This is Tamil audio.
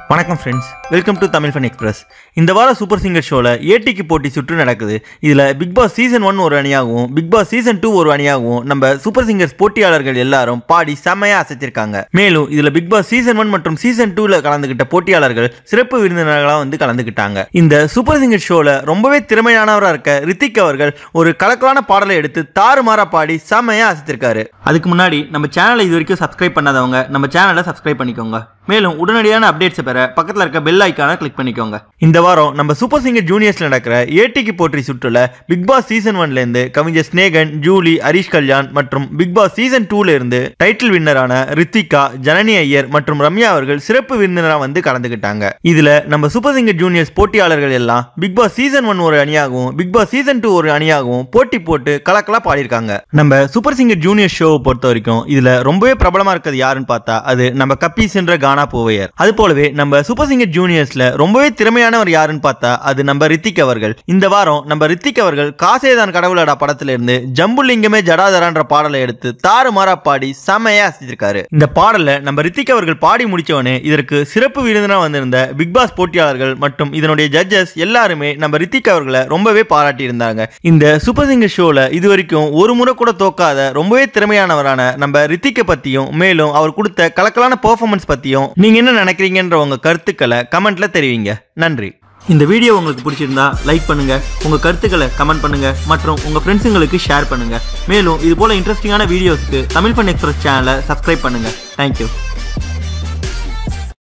வணக்கம் friends welcome to Tamil fun express இந்த வார சூப்பர் சிங்கர் ஷோவில் ஏடிக்கு போட்டி சுற்று நடக்குது இதில் பிக் பாஸ் சீசன் ஒன் ஒரு அணியாகவும் பிக் பாஸ் சீசன் டூ ஒரு அணியாகவும் நம்ம சூப்பர் சிங்கர்ஸ் போட்டியாளர்கள் எல்லாரும் பாடி செம்மையாக அசைச்சிருக்காங்க மேலும் இதில் பிக் பாஸ் சீசன் ஒன் மற்றும் சீசன் டூவில் கலந்துக்கிட்ட போட்டியாளர்கள் சிறப்பு விருந்தினர்களாக வந்து கலந்துக்கிட்டாங்க இந்த சூப்பர் சிங்கர் ஷோவில் ரொம்பவே திறமையானவராக இருக்க ரித்திக் அவர்கள் ஒரு கலக்கலான பாடலை எடுத்து தாறுமாறா பாடி செம்மையாக அசைத்திருக்காரு அதுக்கு முன்னாடி நம்ம சேனலை இது வரைக்கும் சப்ஸ்கிரைப் பண்ணாதவங்க நம்ம சேனலை சப்ஸ்கிரைப் பண்ணிக்கோங்க மேலும் உடனடியான அப்டேட்ஸை பெற பக்கத்தில் இருக்க பெல் ஐக்கானை கிளிக் பண்ணிக்கோங்க இந்த வாரம் நம்ம சூப்பர் சிங்கர் ஜூனியர்ஸ்ல நடக்கிற ஏடிக்கு போற்றி சுற்றுல பிக் பாஸ் சீசன் ஒன்ல இருந்து கவிஞர் ஸ்னேகன் ஜூலி ஹரிஷ் கல்யாண் மற்றும் பிக் பாஸ் சீசன் டூல இருந்து டைட்டில் வின்னரான ரித்திகா ஜனனி ஐயர் மற்றும் ரம்யா அவர்கள் சிறப்பு விருந்தினராக வந்து கலந்துக்கிட்டாங்க இதுல நம்ம சூப்பர் சிங்கர் ஜூனியர்ஸ் போட்டியாளர்கள் எல்லாம் பிக் பாஸ் சீசன் ஒன் ஒரு அணியாகவும் பிக் பாஸ் சீசன் டூ ஒரு அணியாகவும் போட்டி போட்டு கலக்கலா பாடியிருக்காங்க நம்ம சூப்பர் சிங்கர் ஜூனியர் ஷோவை பொறுத்த வரைக்கும் இதுல ரொம்பவே பிரபலமா இருக்கிறது யாருன்னு பார்த்தா அது நம்ம கப்பீஸ் என்ற கானா பூவையர் அது போலவே நம்ம சூப்பர் சிங்கர் ஜூனியர்ஸ்ல ரொம்பவே திறமையானவர் யாருன்னு பார்த்தா அது நம்ம ரித்திக் அவர்கள் இந்த வாரம் நம்ம ரித்திக் அவர்கள் காசேதான் கடவுளடா படத்துல இருந்து ஜம்புலிங்கமே ஜடாதரான்ற பாடலை எடுத்து தாறுமாறா பாடி செமையா அசைச்சிருக்காரு இந்த பாடலை நம்ம ரித்திக் அவர்கள் பாடி முடிச்சவனே இதற்கு சிறப்பு விருந்தினா வந்திருந்த பிக் பாஸ் போட்டியாளர்கள் மற்றும் இதனுடைய ஜட்ஜஸ் எல்லாருமே நம்ம ரித்திக் அவர்களை ரொம்பவே பாராட்டி இருந்தாங்க இந்த சூப்பர் சிங்கர் ஷோல இது வரைக்கும் ஒரு முறை கூட தோக்காத ரொம்பவே திறமையானவரான நம்ம ரித்திக்கை பத்தியும் மேலும் அவர் கொடுத்த கலக்கலான பெர்ஃபார்மன்ஸ் பத்தியும் நீங்க என்ன நினைக்கிறீங்கன்ற உங்க கருத்துக்களை கமெண்ட்ல தெரிவிங்க நன்றி இந்த வீடியோ உங்களுக்கு பிடிச்சிருந்தா லைக் பண்ணுங்க உங்க கருத்துக்களை கமெண்ட் பண்ணுங்க மற்றும் உங்க ஃப்ரெண்ட்ஸுங்களுக்கு ஷேர் பண்ணுங்க மேலும் இது போல இன்ட்ரெஸ்டிங்கான வீடியோஸ்க்கு தமிழ் பண்ண எக்ஸ்பிரஸ் சேனலை சப்ஸ்கிரைப் பண்ணுங்க தேங்க்யூ